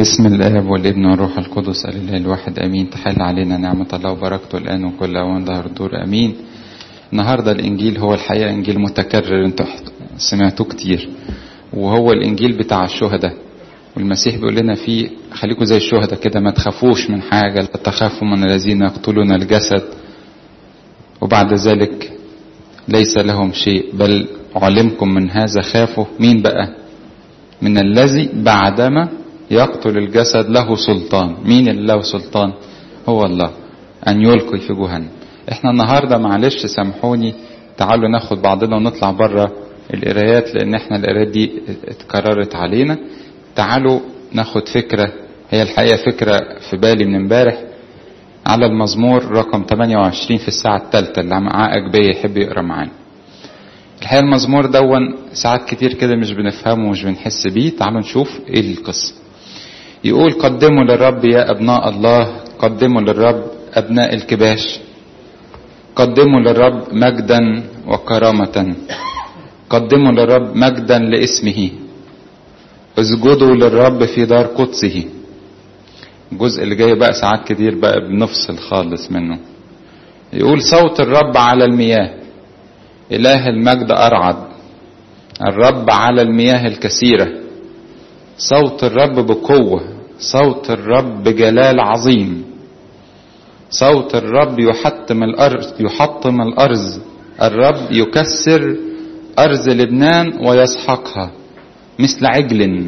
بسم الآب والابن والروح القدس الإله الواحد أمين تحل علينا نعمة الله وبركته الآن وكل أوان ظهر الدور أمين النهاردة الإنجيل هو الحقيقة إنجيل متكرر انتوا سمعتوه كتير وهو الإنجيل بتاع الشهداء والمسيح بيقول لنا فيه خليكم زي الشهداء كده ما تخافوش من حاجة لا تخافوا من الذين يقتلون الجسد وبعد ذلك ليس لهم شيء بل علمكم من هذا خافوا مين بقى من الذي بعدما يقتل الجسد له سلطان مين اللي له سلطان هو الله أن يلقي في جهنم احنا النهاردة معلش سامحوني تعالوا ناخد بعضنا ونطلع بره القرايات لان احنا القرايات دي اتكررت علينا تعالوا ناخد فكرة هي الحقيقة فكرة في بالي من امبارح على المزمور رقم 28 في الساعة الثالثة اللي معاه أجبية يحب يقرا معانا الحقيقة المزمور دون ساعات كتير كده مش بنفهمه ومش بنحس بيه تعالوا نشوف ايه القصة يقول قدموا للرب يا أبناء الله قدموا للرب أبناء الكباش قدموا للرب مجدا وكرامة قدموا للرب مجدا لاسمه اسجدوا للرب في دار قدسه الجزء اللي جاي بقى ساعات كتير بقى بنفصل خالص منه يقول صوت الرب على المياه إله المجد أرعد الرب على المياه الكثيرة صوت الرب بقوة صوت الرب بجلال عظيم صوت الرب يحطم الأرض يحطم الأرز الرب يكسر أرز لبنان ويسحقها مثل عجل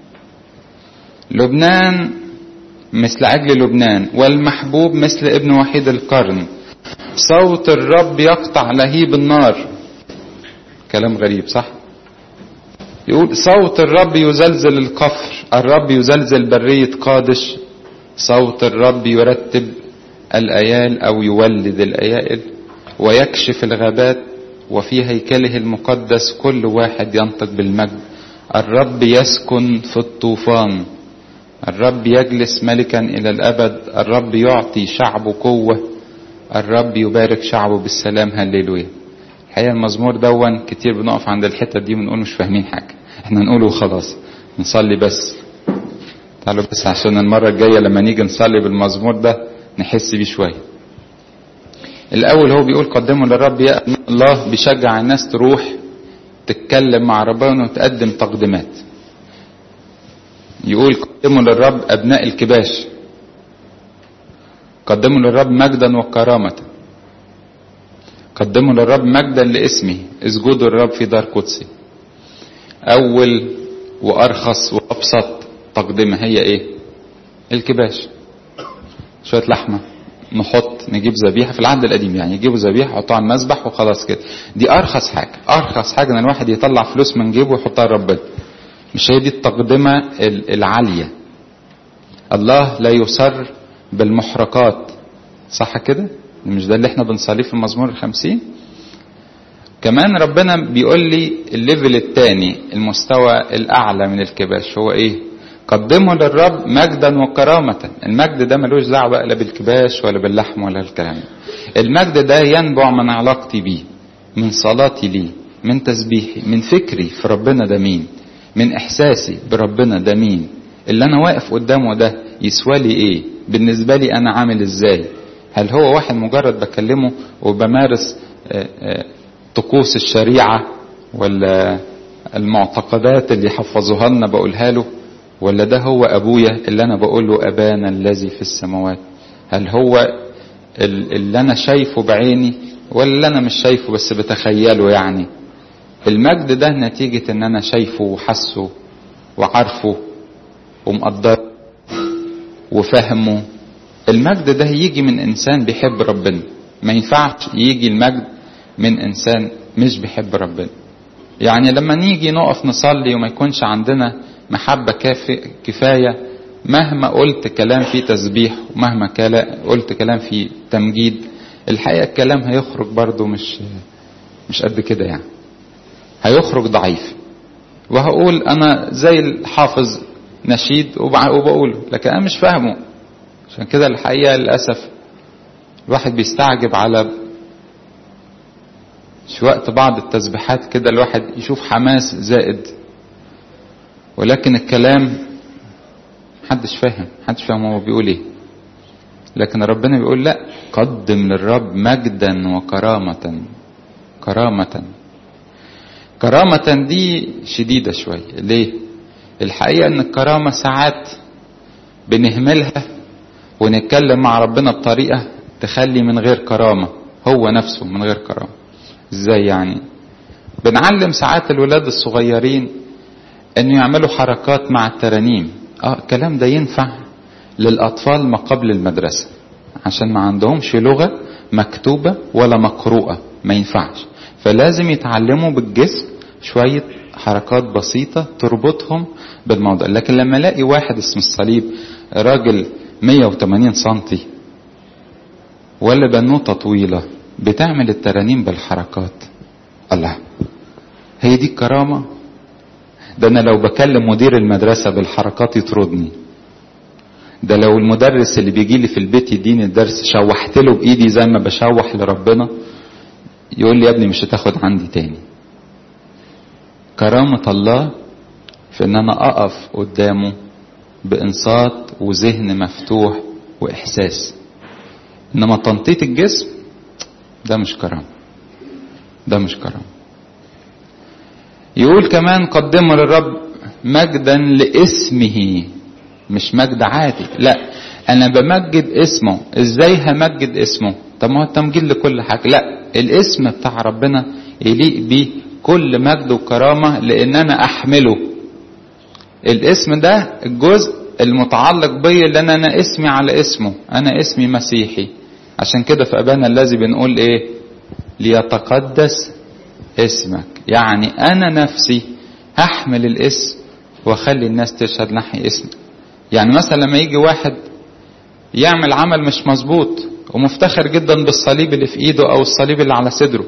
لبنان مثل عجل لبنان والمحبوب مثل ابن وحيد القرن صوت الرب يقطع لهيب النار كلام غريب صح يقول صوت الرب يزلزل القفر الرب يزلزل برية قادش صوت الرب يرتب الأيال أو يولد الأيائل ويكشف الغابات وفي هيكله المقدس كل واحد ينطق بالمجد الرب يسكن في الطوفان الرب يجلس ملكا إلى الأبد الرب يعطي شعبه قوة الرب يبارك شعبه بالسلام هللويا الحقيقة المزمور دون كتير بنقف عند الحتة دي ونقول مش فاهمين حاجة احنا نقوله وخلاص نصلي بس تعالوا بس عشان المرة الجاية لما نيجي نصلي بالمزمور ده نحس بيه شوية الأول هو بيقول قدموا للرب يا الله بيشجع الناس تروح تتكلم مع ربنا وتقدم تقديمات يقول قدموا للرب أبناء الكباش قدموا للرب مجدا وكرامة قدموا للرب مجدا لاسمه اسجدوا للرب في دار قدسي أول وأرخص وأبسط تقدمة هي إيه الكباش شوية لحمة نحط نجيب ذبيحة في العهد القديم يعني يجيبوا ذبيحة يحطوها على المذبح وخلاص كده دي أرخص حاجة أرخص حاجة إن الواحد يطلع فلوس من جيبه ويحطها لربنا مش هي دي التقدمة العالية الله لا يصر بالمحرقات صح كده مش ده اللي احنا بنصليه في المزمور الخمسين كمان ربنا بيقول لي الليفل الثاني المستوى الأعلى من الكباش هو إيه قدموا للرب مجدا وكرامة المجد ده ملوش دعوة بقى لا بالكباش ولا باللحم ولا الكلام المجد ده ينبع من علاقتي بيه من صلاتي ليه من تسبيحي من فكري في ربنا ده مين من إحساسي بربنا ده مين اللي أنا واقف قدامه ده يسوى لي إيه بالنسبة لي أنا عامل إزاي هل هو واحد مجرد بكلمه وبمارس طقوس الشريعة ولا المعتقدات اللي حفظوها لنا بقولها له ولا ده هو أبويا اللي أنا بقول له أبانا الذي في السماوات هل هو اللي أنا شايفه بعيني ولا اللي أنا مش شايفه بس بتخيله يعني المجد ده نتيجة إن أنا شايفه وحسه وعارفه ومقدره وفهمه المجد ده يجي من إنسان بيحب ربنا ما ينفعش يجي المجد من إنسان مش بيحب ربنا يعني لما نيجي نقف نصلي وما يكونش عندنا محبة كافي كفاية مهما قلت كلام فيه تسبيح ومهما قلت كلام فيه تمجيد الحقيقة الكلام هيخرج برضو مش مش قد كده يعني هيخرج ضعيف وهقول أنا زي الحافظ نشيد وبقوله لكن أنا مش فاهمه عشان كده الحقيقة للأسف الواحد بيستعجب على في وقت بعض التسبيحات كده الواحد يشوف حماس زائد ولكن الكلام محدش فاهم محدش فاهم هو بيقول ايه لكن ربنا بيقول لا قدم للرب مجدا وكرامة كرامة كرامة دي شديدة شوية ليه الحقيقة ان الكرامة ساعات بنهملها ونتكلم مع ربنا بطريقة تخلي من غير كرامة هو نفسه من غير كرامة ازاي يعني بنعلم ساعات الولاد الصغيرين انه يعملوا حركات مع الترانيم اه الكلام ده ينفع للاطفال ما قبل المدرسة عشان ما عندهمش لغة مكتوبة ولا مقروءة ما ينفعش فلازم يتعلموا بالجسم شوية حركات بسيطة تربطهم بالموضوع لكن لما الاقي واحد اسمه الصليب راجل 180 سنتي ولا بنوتة طويلة بتعمل الترانيم بالحركات الله هي دي الكرامة ده انا لو بكلم مدير المدرسة بالحركات يطردني ده لو المدرس اللي بيجي لي في البيت يديني الدرس شوحت له بايدي زي ما بشوح لربنا يقول لي يا ابني مش هتاخد عندي تاني كرامة الله في ان انا اقف قدامه بانصات وذهن مفتوح واحساس انما تنطيط الجسم ده مش كرامة ده مش كرامة يقول كمان قدموا للرب مجدا لاسمه مش مجد عادي لا انا بمجد اسمه ازاي همجد اسمه طب ما هو التمجيد لكل حاجه لا الاسم بتاع ربنا يليق بيه كل مجد وكرامه لان انا احمله الاسم ده الجزء المتعلق بي اللي انا انا اسمي على اسمه انا اسمي مسيحي عشان كده في ابانا الذي بنقول ايه ليتقدس اسمك يعني انا نفسي هحمل الاسم واخلي الناس تشهد نحي اسمك يعني مثلا لما يجي واحد يعمل عمل مش مظبوط ومفتخر جدا بالصليب اللي في ايده او الصليب اللي على صدره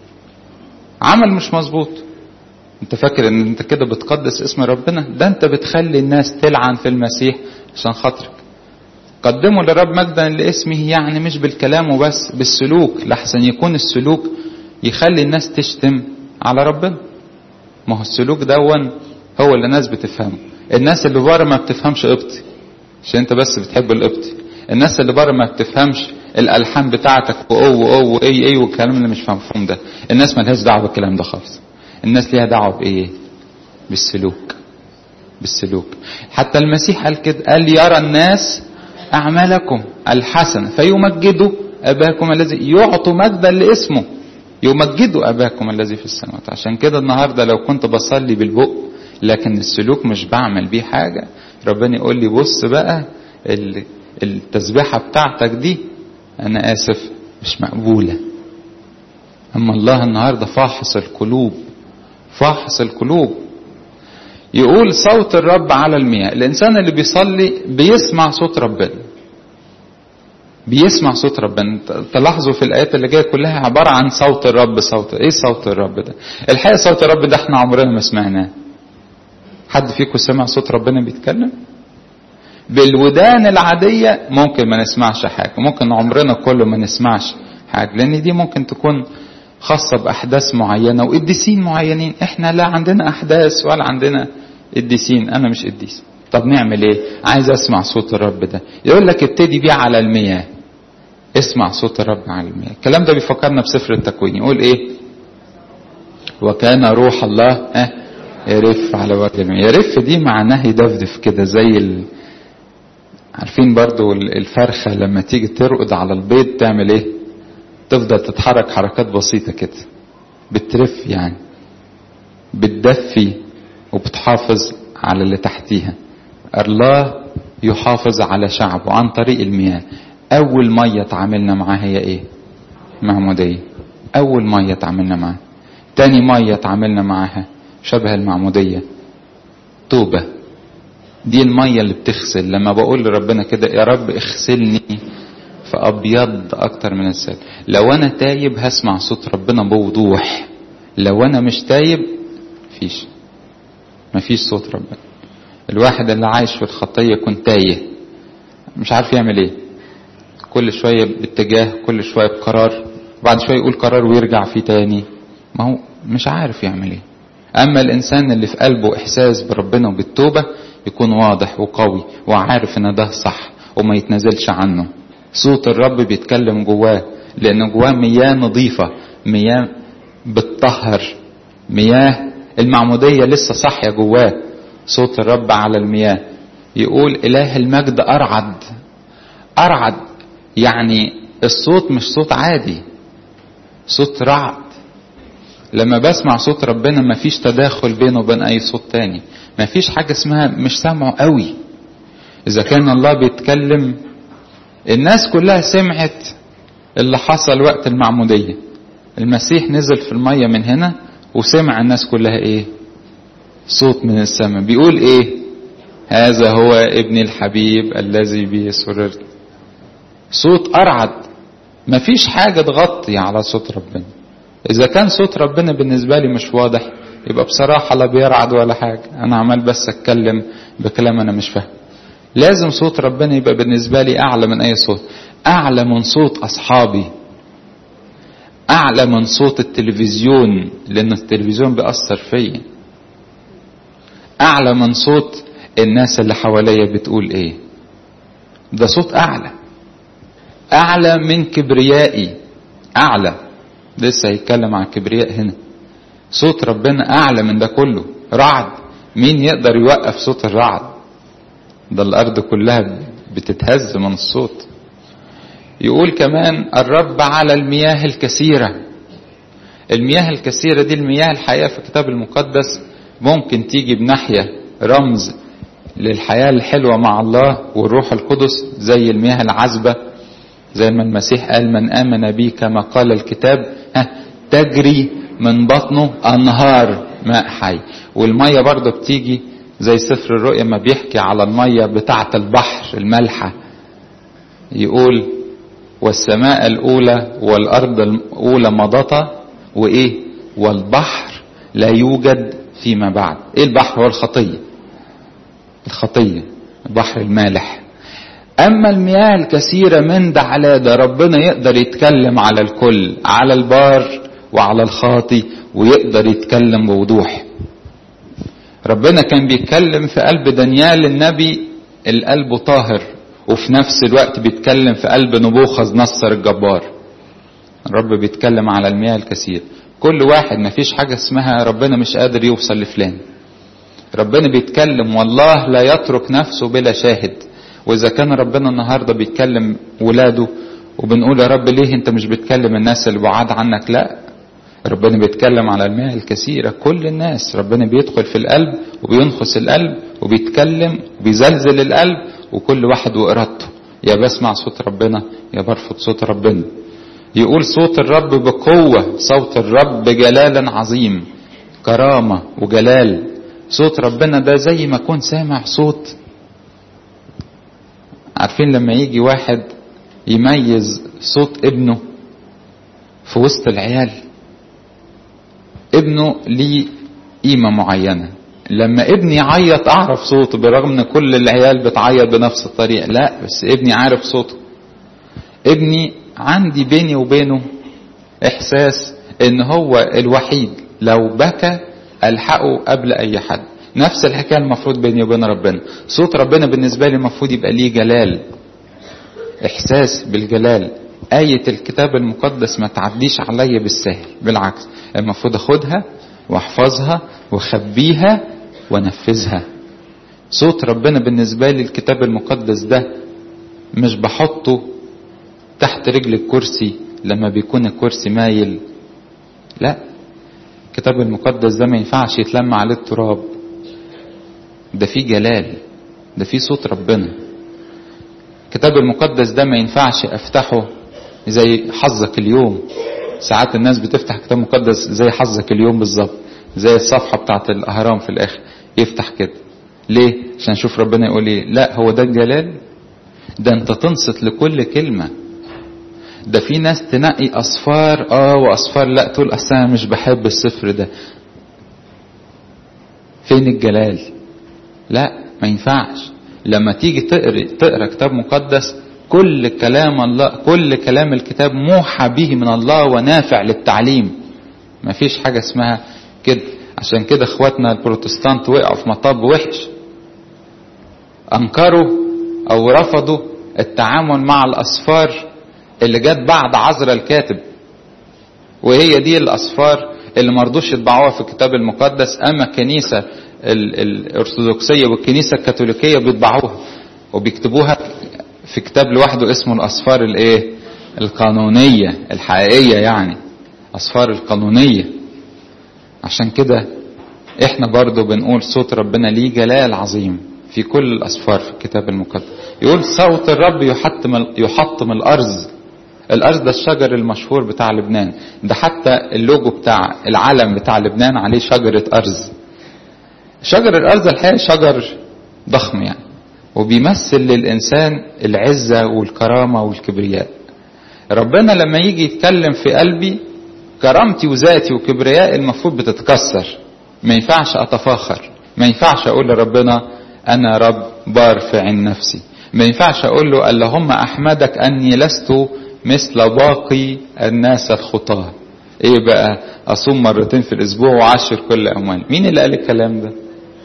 عمل مش مظبوط انت فاكر ان انت كده بتقدس اسم ربنا ده انت بتخلي الناس تلعن في المسيح عشان خاطرك قدموا لرب مجدا لاسمه يعني مش بالكلام وبس بالسلوك لحسن يكون السلوك يخلي الناس تشتم على ربنا ما هو السلوك دون هو اللي الناس بتفهمه الناس اللي بره ما بتفهمش قبطي عشان انت بس بتحب القبطي الناس اللي بره ما بتفهمش الالحان بتاعتك واو واو واي اي والكلام اللي مش مفهوم ده الناس مالهاش دعوه بالكلام ده خالص الناس ليها دعوه بايه بالسلوك بالسلوك حتى المسيح قال كده قال يرى الناس اعمالكم الحسنه فيمجدوا اباكم الذي يعطوا مجدا لاسمه يمجدوا اباكم الذي في السماوات عشان كده النهارده لو كنت بصلي بالبق لكن السلوك مش بعمل بيه حاجه ربنا يقول لي بص بقى التسبيحه بتاعتك دي انا اسف مش مقبوله اما الله النهارده فاحص القلوب فاحص القلوب يقول صوت الرب على المياه الانسان اللي بيصلي بيسمع صوت ربنا بيسمع صوت ربنا تلاحظوا في الايات اللي جايه كلها عباره عن صوت الرب صوت ايه صوت الرب ده الحقيقه صوت الرب ده احنا عمرنا ما سمعناه حد فيكم سمع صوت ربنا بيتكلم بالودان العادية ممكن ما نسمعش حاجة ممكن عمرنا كله ما نسمعش حاجة لأن دي ممكن تكون خاصة بأحداث معينة وقديسين معينين احنا لا عندنا أحداث ولا عندنا قديسين أنا مش قديس طب نعمل ايه عايز اسمع صوت الرب ده يقول لك ابتدي بيه على المياه اسمع صوت الرب على المياه الكلام ده بيفكرنا بسفر التكوين يقول ايه وكان روح الله اه يرف على وجه المياه يرف دي معناه يدفدف كده زي ال... عارفين برضو الفرخة لما تيجي ترقد على البيض تعمل ايه تفضل تتحرك حركات بسيطة كده بترف يعني بتدفي وبتحافظ على اللي تحتيها الله يحافظ على شعبه عن طريق المياه اول مية تعاملنا معاها هي ايه معمودية اول مية تعاملنا معاها تاني مية تعاملنا معاها شبه المعمودية توبة دي المية اللي بتغسل لما بقول لربنا كده يا رب اغسلني فأبيض أكتر من السد لو أنا تايب هسمع صوت ربنا بوضوح لو أنا مش تايب مفيش مفيش صوت ربنا الواحد اللي عايش في الخطية يكون تايه مش عارف يعمل ايه كل شوية باتجاه كل شوية بقرار بعد شوية يقول قرار ويرجع فيه تاني ما هو مش عارف يعمل ايه اما الانسان اللي في قلبه احساس بربنا وبالتوبة يكون واضح وقوي وعارف ان ده صح وما يتنازلش عنه صوت الرب بيتكلم جواه لان جواه مياه نظيفة مياه بتطهر مياه المعمودية لسه صاحية جواه صوت الرب على المياه يقول إله المجد أرعد أرعد يعني الصوت مش صوت عادي صوت رعد لما بسمع صوت ربنا مفيش تداخل بينه وبين أي صوت تاني مفيش حاجة اسمها مش سامعه قوي إذا كان الله بيتكلم الناس كلها سمعت اللي حصل وقت المعمودية المسيح نزل في المية من هنا وسمع الناس كلها ايه صوت من السماء بيقول ايه هذا هو ابني الحبيب الذي به سررت صوت ارعد مفيش حاجة تغطي على صوت ربنا اذا كان صوت ربنا بالنسبة لي مش واضح يبقى بصراحة لا بيرعد ولا حاجة انا عمال بس اتكلم بكلام انا مش فاهم لازم صوت ربنا يبقى بالنسبة لي اعلى من اي صوت اعلى من صوت اصحابي اعلى من صوت التلفزيون لان التلفزيون بيأثر فيا اعلى من صوت الناس اللي حواليا بتقول ايه ده صوت اعلى اعلى من كبريائي اعلى لسه هيتكلم عن الكبرياء هنا صوت ربنا اعلى من ده كله رعد مين يقدر يوقف صوت الرعد ده الارض كلها بتتهز من الصوت يقول كمان الرب على المياه الكثيرة المياه الكثيرة دي المياه الحقيقة في الكتاب المقدس ممكن تيجي بناحية رمز للحياة الحلوة مع الله والروح القدس زي المياه العذبة زي ما المسيح قال من آمن بي كما قال الكتاب ها تجري من بطنه أنهار ماء حي والمية برضه بتيجي زي سفر الرؤيا ما بيحكي على المية بتاعة البحر المالحة يقول والسماء الأولى والأرض الأولى مضتا وإيه والبحر لا يوجد فيما بعد إيه البحر هو الخطية الخطية البحر المالح أما المياه الكثيرة من ده على ده ربنا يقدر يتكلم على الكل على البار وعلى الخاطي ويقدر يتكلم بوضوح ربنا كان بيتكلم في قلب دانيال النبي القلب طاهر وفي نفس الوقت بيتكلم في قلب نبوخذ نصر الجبار الرب بيتكلم على المياه الكثير كل واحد ما فيش حاجة اسمها ربنا مش قادر يوصل لفلان ربنا بيتكلم والله لا يترك نفسه بلا شاهد واذا كان ربنا النهارده بيتكلم ولاده وبنقول يا رب ليه انت مش بتكلم الناس اللي بعاد عنك لا ربنا بيتكلم على المياه الكثيرة كل الناس ربنا بيدخل في القلب وبينخس القلب وبيتكلم وبيزلزل القلب وكل واحد وإرادته يا بسمع صوت ربنا يا برفض صوت ربنا يقول صوت الرب بقوة صوت الرب بجلال عظيم كرامة وجلال صوت ربنا ده زي ما كون سامع صوت عارفين لما يجي واحد يميز صوت ابنه في وسط العيال ابنه ليه قيمة معينة لما ابني يعيط اعرف صوته برغم ان كل العيال بتعيط بنفس الطريقة لا بس ابني عارف صوته ابني عندي بيني وبينه احساس ان هو الوحيد لو بكى الحقه قبل اي حد نفس الحكايه المفروض بيني وبين ربنا صوت ربنا بالنسبه لي المفروض يبقى ليه جلال احساس بالجلال آية الكتاب المقدس ما تعديش عليا بالسهل بالعكس المفروض اخدها واحفظها واخبيها وانفذها صوت ربنا بالنسبة لي الكتاب المقدس ده مش بحطه تحت رجل الكرسي لما بيكون الكرسي مايل لا الكتاب المقدس ده ما ينفعش يتلم عليه التراب ده فيه جلال ده فيه صوت ربنا الكتاب المقدس ده ما ينفعش افتحه زي حظك اليوم ساعات الناس بتفتح كتاب مقدس زي حظك اليوم بالظبط زي الصفحة بتاعت الأهرام في الآخر يفتح كده ليه عشان نشوف ربنا يقول ايه لا هو ده الجلال ده انت تنصت لكل كلمة ده في ناس تنقي أصفار اه وأصفار لا تقول أصل أنا مش بحب الصفر ده فين الجلال لا ما ينفعش لما تيجي تقرا تقرا كتاب مقدس كل كلام الله كل كلام الكتاب موحى به من الله ونافع للتعليم ما فيش حاجة اسمها كده عشان كده اخواتنا البروتستانت وقعوا في مطب وحش انكروا او رفضوا التعامل مع الاصفار اللي جت بعد عذرا الكاتب وهي دي الاصفار اللي مرضوش يطبعوها في الكتاب المقدس اما الكنيسه الارثوذكسيه والكنيسه الكاثوليكيه بيطبعوها وبيكتبوها في كتاب لوحده اسمه الاصفار الايه القانونيه الحقيقيه يعني اصفار القانونيه عشان كده احنا برضو بنقول صوت ربنا ليه جلال عظيم في كل الاسفار في الكتاب المقدس يقول صوت الرب يحطم يحطم الارض الارض ده الشجر المشهور بتاع لبنان ده حتى اللوجو بتاع العلم بتاع لبنان عليه شجره ارز شجر الارز الحقيقه شجر ضخم يعني وبيمثل للانسان العزه والكرامه والكبرياء ربنا لما يجي يتكلم في قلبي كرامتي وذاتي وكبريائي المفروض بتتكسر ما ينفعش اتفاخر ما ينفعش اقول لربنا انا رب بارفع نفسي ما ينفعش اقول له اللهم احمدك اني لست مثل باقي الناس الخطاه ايه بقى اصوم مرتين في الاسبوع وعشر كل اموال مين اللي قال الكلام ده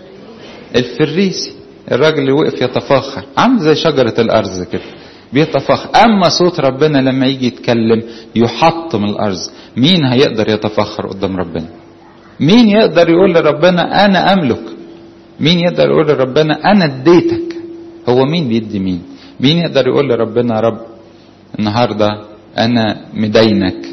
الفريسي الراجل اللي وقف يتفاخر عامل زي شجرة الأرز كده بيتفاخر أما صوت ربنا لما يجي يتكلم يحطم الأرز مين هيقدر يتفاخر قدام ربنا مين يقدر يقول لربنا أنا أملك مين يقدر يقول لربنا أنا اديتك هو مين بيدي مين مين يقدر يقول لربنا يا رب النهاردة أنا مدينك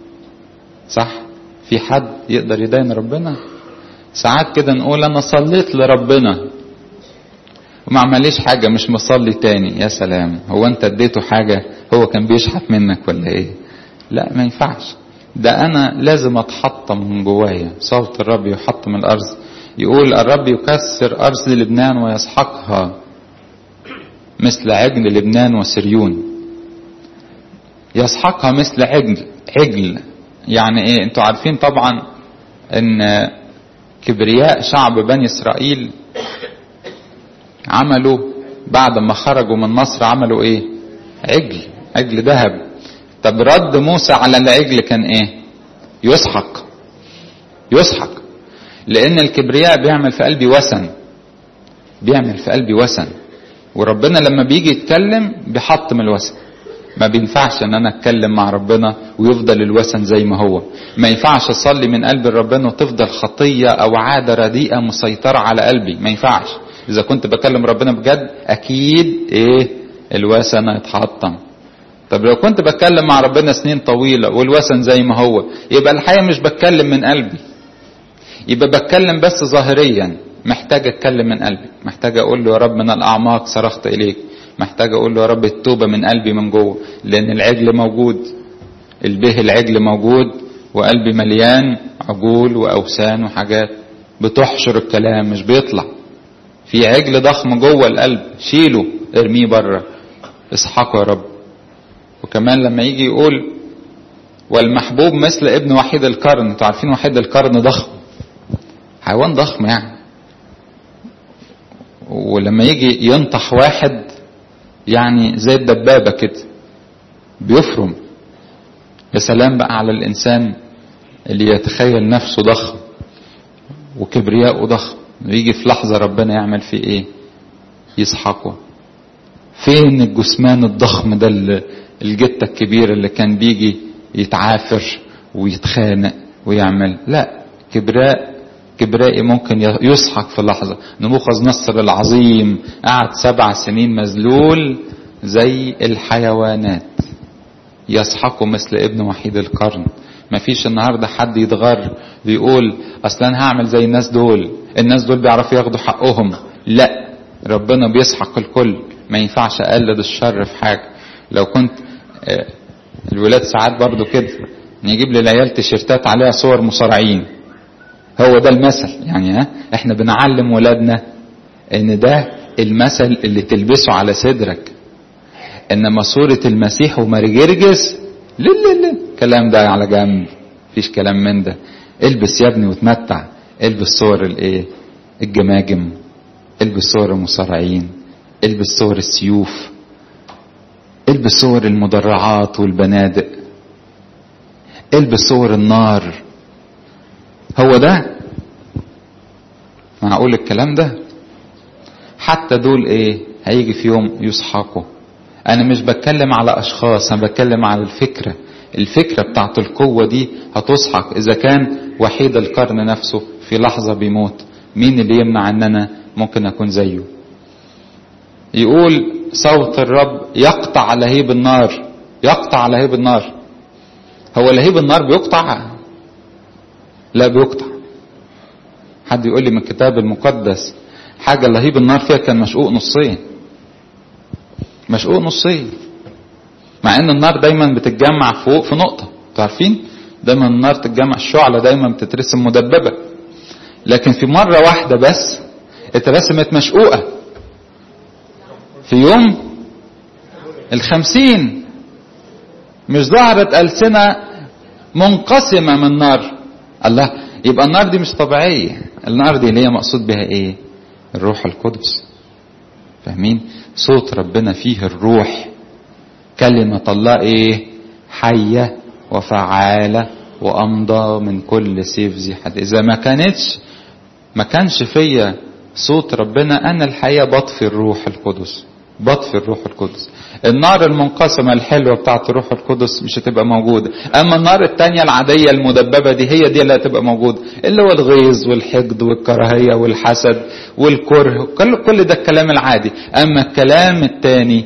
صح في حد يقدر يدين ربنا ساعات كده نقول أنا صليت لربنا وما عمليش حاجة مش مصلي تاني يا سلام هو انت اديته حاجة هو كان بيشحت منك ولا ايه لا ما ينفعش ده انا لازم اتحطم من جوايا صوت الرب يحطم الارض يقول الرب يكسر ارض لبنان ويسحقها مثل عجل لبنان وسريون يسحقها مثل عجل عجل يعني ايه انتوا عارفين طبعا ان كبرياء شعب بني اسرائيل عملوا بعد ما خرجوا من مصر عملوا ايه عجل عجل ذهب طب رد موسى على العجل كان ايه يسحق يسحق لان الكبرياء بيعمل في قلبي وسن بيعمل في قلبي وسن وربنا لما بيجي يتكلم بيحطم الوسن ما بينفعش ان انا اتكلم مع ربنا ويفضل الوسن زي ما هو ما ينفعش اصلي من قلب ربنا وتفضل خطيه او عاده رديئه مسيطره على قلبي ما ينفعش اذا كنت بكلم ربنا بجد اكيد ايه الوسن هيتحطم طب لو كنت بتكلم مع ربنا سنين طويله والوسن زي ما هو يبقى الحقيقه مش بتكلم من قلبي يبقى بتكلم بس ظاهريا محتاج اتكلم من قلبي محتاج اقول له يا رب من الاعماق صرخت اليك محتاج اقول له يا رب التوبه من قلبي من جوه لان العجل موجود البه العجل موجود وقلبي مليان عجول واوثان وحاجات بتحشر الكلام مش بيطلع في عجل ضخم جوه القلب شيله ارميه بره اسحقه يا رب وكمان لما يجي يقول والمحبوب مثل ابن وحيد القرن انتوا عارفين وحيد القرن ضخم حيوان ضخم يعني ولما يجي ينطح واحد يعني زي الدبابة كده بيفرم يا سلام بقى على الإنسان اللي يتخيل نفسه ضخم وكبرياءه ضخم ويجي في لحظة ربنا يعمل فيه ايه يسحقه فين الجثمان الضخم ده الجتة الكبير اللي كان بيجي يتعافر ويتخانق ويعمل لا كبراء كبرائي ممكن يسحق في لحظة نبوخذ نصر العظيم قعد سبع سنين مذلول زي الحيوانات يسحقه مثل ابن وحيد القرن ما فيش النهارده حد يتغر ويقول اصل انا هعمل زي الناس دول الناس دول بيعرفوا ياخدوا حقهم لا ربنا بيسحق الكل ما ينفعش اقلد الشر في حاجه لو كنت الولاد ساعات برضو كده نجيب للعيال تيشيرتات عليها صور مصارعين هو ده المثل يعني ها احنا بنعلم ولادنا ان ده المثل اللي تلبسه على صدرك انما صورة المسيح ومرجرجس لا لا لا الكلام ده على جنب مفيش كلام من ده البس يا ابني وتمتع البس صور الايه الجماجم البس صور المصارعين البس صور السيوف البس صور المدرعات والبنادق البس صور النار هو ده معقول الكلام ده حتى دول ايه هيجي في يوم يسحقوا انا مش بتكلم على اشخاص انا بتكلم على الفكرة الفكرة بتاعت القوة دي هتسحق اذا كان وحيد القرن نفسه في لحظة بيموت مين اللي يمنع ان انا ممكن اكون زيه يقول صوت الرب يقطع لهيب النار يقطع لهيب النار هو لهيب النار بيقطع لا بيقطع حد يقول لي من الكتاب المقدس حاجة لهيب النار فيها كان مشقوق نصين مشقوق نصين مع ان النار دايما بتتجمع فوق في نقطة عارفين دايما النار تتجمع الشعلة دايما بتترسم مدببة لكن في مرة واحدة بس اترسمت مشقوقة في يوم الخمسين مش ظهرت ألسنة منقسمة من نار الله يبقى النار دي مش طبيعية النار دي اللي هي مقصود بها ايه الروح القدس فاهمين صوت ربنا فيه الروح كلمة الله ايه حية وفعالة وأمضى من كل سيف ذي حد إذا ما كانتش ما كانش فيا صوت ربنا أنا الحقيقة بطفي الروح القدس بطفي الروح القدس النار المنقسمة الحلوة بتاعت الروح القدس مش هتبقى موجودة أما النار التانية العادية المدببة دي هي دي اللي هتبقى موجودة اللي هو الغيظ والحقد والكراهية والحسد والكره كل, كل ده الكلام العادي أما الكلام التاني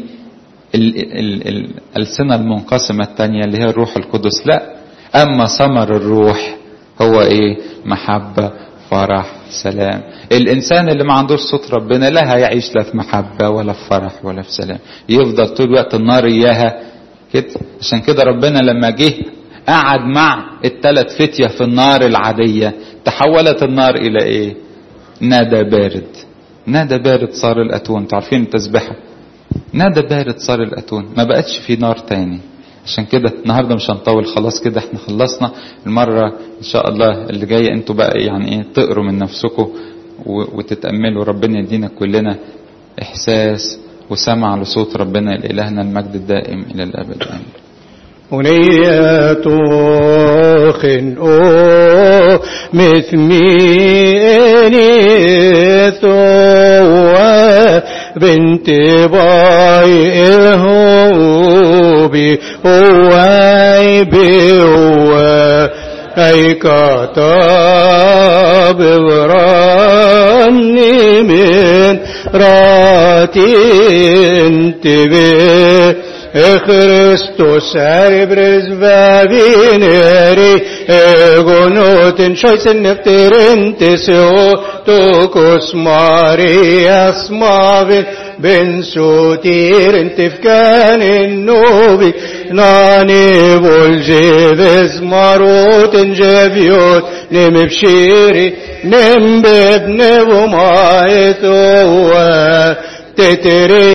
الألسنة المنقسمة التانية اللي هي الروح القدس لا أما ثمر الروح هو إيه محبة فرح سلام الإنسان اللي ما عندوش صوت ربنا لا هيعيش لا في محبة ولا في فرح ولا في سلام يفضل طول الوقت النار إياها كده عشان كده ربنا لما جه قعد مع الثلاث فتية في النار العادية تحولت النار إلى إيه نادى بارد نادى بارد صار الأتون تعرفين التسبحة نادى بارد صار الأتون ما بقتش في نار تاني عشان كده النهارده مش هنطول خلاص كده احنا خلصنا المره ان شاء الله اللي جايه انتوا بقى يعني ايه تقروا من نفسكم وتتاملوا ربنا يدينا كلنا احساس وسمع لصوت ربنا لالهنا المجد الدائم الى الابد امين ونية خن او مثميني ثوى بنت بايه بي هو بي هو اي كتاب وراني من راتي انتبه Christus erbres vavineri egonoten choisen nefterentes o tokos Marias mavin ben sotiren tefkanin novi nani voljeves maroten jeviot nem bshiri nem bebnevo maetoa tetere